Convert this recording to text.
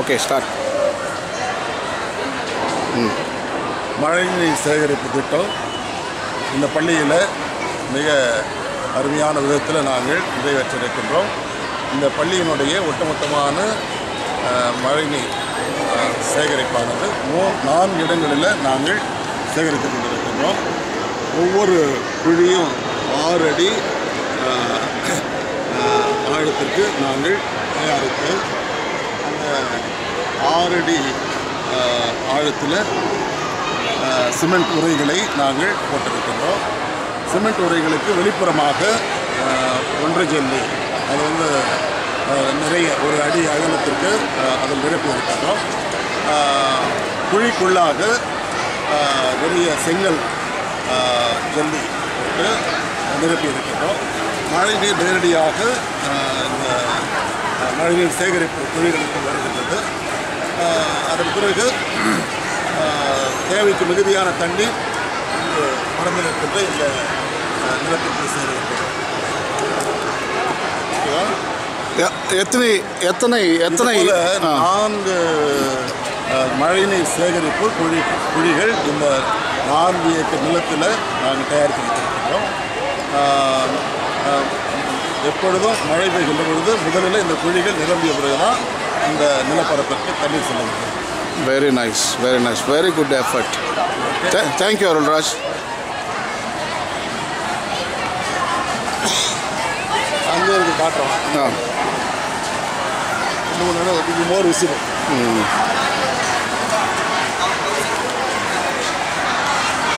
Okay start மழைநீர் சேகரிப்பு திட்டம் இந்த பள்ளியில் மிக அருமையான விதத்தில் நாங்கள் நிறைவேற்றிருக்கின்றோம் இந்த பள்ளியினுடைய ஒட்டுமொத்தமான அஹ், மழைநீர் அஹ், சேகரிப்பானது மூ நான்கு இடங்களில் நாங்கள் சேகரித்து கொண்டிருக்கின்றோம் ஒவ்வொரு குழியும் ஆறு அடி அஹ், அஹ், ஆழத்திற்கு நாங்கள் தயாரித்து அந்த ஆறடி அஹ், ஆழத்தில் அஹ், சிமெண்ட் உரைகளை நாங்கள் போட்டிருக்கின்றோம் சிமெண்ட் உரைகளுக்கு வெளிப்புறமாக அஹ், ஒன்று ஜல்லி அது வந்து அஹ், நிறைய ஒரு அடி அகலத்திற்கு அஹ், அதில் நிரப்பி இருக்கின்றோம் அஹ், குழிக்குள்ளாக அஹ், நிறைய செங்கல் அஹ், ஜல்லி போட்டு நிரப்பி இருக்கின்றோம் மழைநீர் நேரடியாக அஹ், இந்த அஹ், மழைநீர் சேகரிப்பு குழிகளுக்கு வருகின்றது அஹ், அதன் பிறகு ஆஹ், தேவைக்கு மிகுதியான தண்ணீர் இங்கு பறந்து நிற்கின்ற இந்த ஆஹ், நிலத்திற்கு சேருகின்றது ஓகேவா? எத்தனை எத்தனை எத்தனை இதுபோல ஆ, நான்கு ஆஹ், மழைநீர் சேகரிப்பு குழி குழிகள் இந்த நான்கு ஏக்கர் நிலத்தில் நாங்கள் தயாரித்து வைத்திருக்கின்றோம் ஆஹ், ஆஹ், எப்பொழுதும் மழை பெய்கின்ற பொழுது முதலில் இந்த குழிகள் நிரம்பிய பிறகுதான் இந்த நிலப்பரப்பிற்கு தண்ணீர் செல்லுகிறது very nice very nice very good effort thank you Arulraj அங்கே இருக்கு காட்டுறோம் ஆ இன்னும் ஒன்று மோர் விசிறு ம்